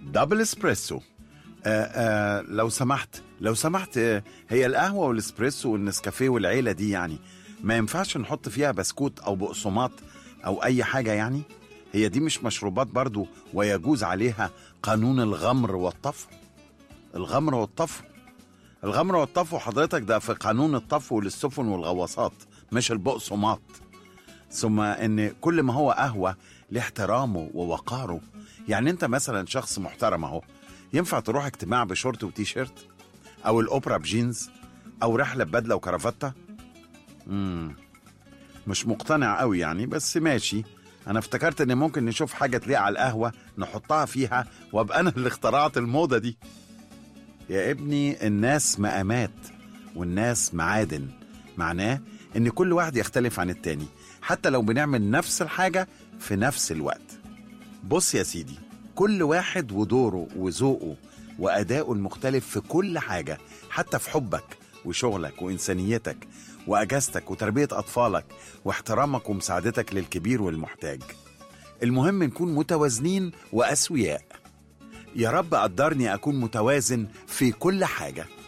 دبل اسبريسو آه آه لو سمحت لو سمحت آه هي القهوة والاسبريسو والنسكافيه والعيلة دي يعني ما ينفعش نحط فيها بسكوت أو بقسماط أو أي حاجة يعني هي دي مش مشروبات برضو ويجوز عليها قانون الغمر والطفو الغمر والطفو الغمر والطفو حضرتك ده في قانون الطفو للسفن والغواصات مش البقسماط ثم ان كل ما هو قهوه له احترامه ووقاره يعني انت مثلا شخص محترم اهو ينفع تروح اجتماع بشورت وتي شيرت او الاوبرا بجينز او رحله ببدله وكرافته امم مش مقتنع قوي يعني بس ماشي انا افتكرت ان ممكن نشوف حاجه تليق على القهوه نحطها فيها وابقى انا اللي اخترعت الموضه دي يا ابني الناس مقامات والناس معادن معناه ان كل واحد يختلف عن التاني حتى لو بنعمل نفس الحاجة في نفس الوقت بص يا سيدي كل واحد ودوره وذوقه وأداؤه المختلف في كل حاجة حتى في حبك وشغلك وإنسانيتك وأجازتك وتربية أطفالك واحترامك ومساعدتك للكبير والمحتاج المهم نكون متوازنين وأسوياء يا رب قدرني أكون متوازن في كل حاجة